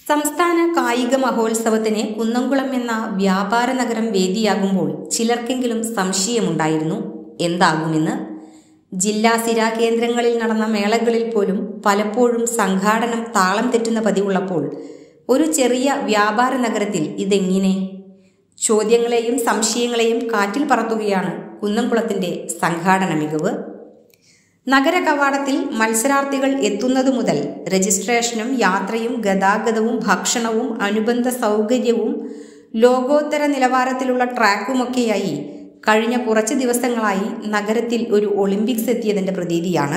സംസ്ഥാന കായിക മഹോത്സവത്തിന് കുന്നംകുളം എന്ന വ്യാപാര നഗരം വേദിയാകുമ്പോൾ ചിലർക്കെങ്കിലും സംശയമുണ്ടായിരുന്നു എന്താകുമെന്ന് ജില്ലാ സിരാ കേന്ദ്രങ്ങളിൽ നടന്ന മേളകളിൽ പോലും പലപ്പോഴും സംഘാടനം താളം തെറ്റുന്ന പതിവുള്ളപ്പോൾ ഒരു ചെറിയ വ്യാപാര നഗരത്തിൽ ഇതെങ്ങനെ ചോദ്യങ്ങളെയും സംശയങ്ങളെയും കാറ്റിൽ പറത്തുകയാണ് കുന്നംകുളത്തിന്റെ സംഘാടന മികവ് നഗര കവാടത്തിൽ മത്സരാർത്ഥികൾ എത്തുന്നതു മുതൽ രജിസ്ട്രേഷനും യാത്രയും ഗതാഗതവും ഭക്ഷണവും അനുബന്ധ സൗകര്യവും ലോകോത്തര നിലവാരത്തിലുള്ള ട്രാക്കുമൊക്കെയായി കഴിഞ്ഞ കുറച്ച് ദിവസങ്ങളായി നഗരത്തിൽ ഒരു ഒളിമ്പിക്സ് എത്തിയതിന്റെ പ്രതീതിയാണ്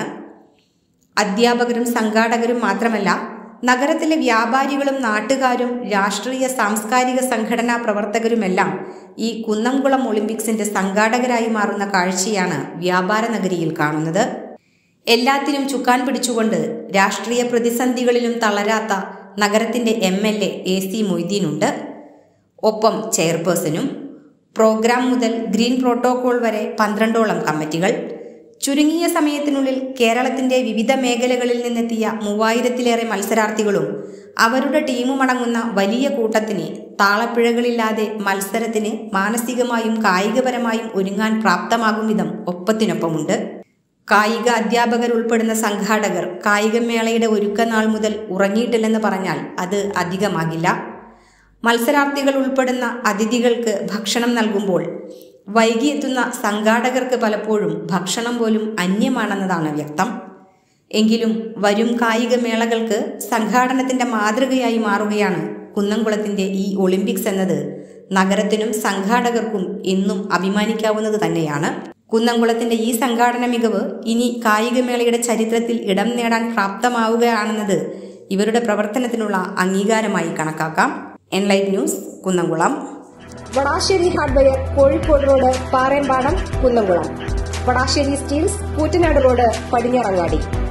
അധ്യാപകരും സംഘാടകരും മാത്രമല്ല നഗരത്തിലെ വ്യാപാരികളും നാട്ടുകാരും രാഷ്ട്രീയ സാംസ്കാരിക സംഘടനാ പ്രവർത്തകരുമെല്ലാം ഈ കുന്നംകുളം ഒളിമ്പിക്സിന്റെ സംഘാടകരായി മാറുന്ന കാഴ്ചയാണ് വ്യാപാര നഗരിയിൽ കാണുന്നത് എല്ലാത്തിനും ചുക്കാൻ പിടിച്ചുകൊണ്ട് രാഷ്ട്രീയ പ്രതിസന്ധികളിലും തളരാത്ത നഗരത്തിന്റെ M L A A C മൊയ്തീനുണ്ട് ഒപ്പം ചെയർപേഴ്സണും പ്രോഗ്രാം മുതൽ ഗ്രീൻ പ്രോട്ടോകോൾ വരെ പന്ത്രണ്ടോളം കമ്മിറ്റികൾ ചുരുങ്ങിയ സമയത്തിനുള്ളിൽ കേരളത്തിന്റെ വിവിധ മേഖലകളിൽ നിന്നെത്തിയ മൂവായിരത്തിലേറെ മത്സരാർത്ഥികളും അവരുടെ ടീമും അടങ്ങുന്ന വലിയ കൂട്ടത്തിന് താളപ്പിഴകളില്ലാതെ മത്സരത്തിന് മാനസികമായും കായികപരമായും ഒരുങ്ങാൻ പ്രാപ്തമാകും വിധം ഒപ്പത്തിനൊപ്പമുണ്ട് കായിക അധ്യാപകർ ഉൾപ്പെടുന്ന സംഘാടകർ കായികമേളയുടെ ഒരുക്കനാൾ മുതൽ ഉറങ്ങിയിട്ടില്ലെന്ന് പറഞ്ഞാൽ അത് അധികമാകില്ല മത്സരാർത്ഥികൾ ഉൾപ്പെടുന്ന അതിഥികൾക്ക് ഭക്ഷണം നൽകുമ്പോൾ വൈകിയെത്തുന്ന സംഘാടകർക്ക് പലപ്പോഴും ഭക്ഷണം പോലും അന്യമാണെന്നതാണ് വ്യക്തം എങ്കിലും വരും കായിക മേളകൾക്ക് സംഘാടനത്തിന്റെ മാതൃകയായി മാറുകയാണ് കുന്നംകുളത്തിന്റെ ഈ ഒളിമ്പിക്സ് എന്നത് നഗരത്തിനും സംഘാടകർക്കും എന്നും അഭിമാനിക്കാവുന്നത് തന്നെയാണ് കുന്നംകുളത്തിന്റെ ഈ സംഘാടന മികവ് ഇനി കായികമേളയുടെ ചരിത്രത്തിൽ ഇടം നേടാൻ പ്രാപ്തമാവുകയാണെന്നത് ഇവരുടെ പ്രവർത്തനത്തിനുള്ള അംഗീകാരമായി കണക്കാക്കാം enlight news Kunnamkulam Vadassery hardware Kozhikode road Parempadam Kunnamkulam Vadassery steels Koottanad road Padinjarangadi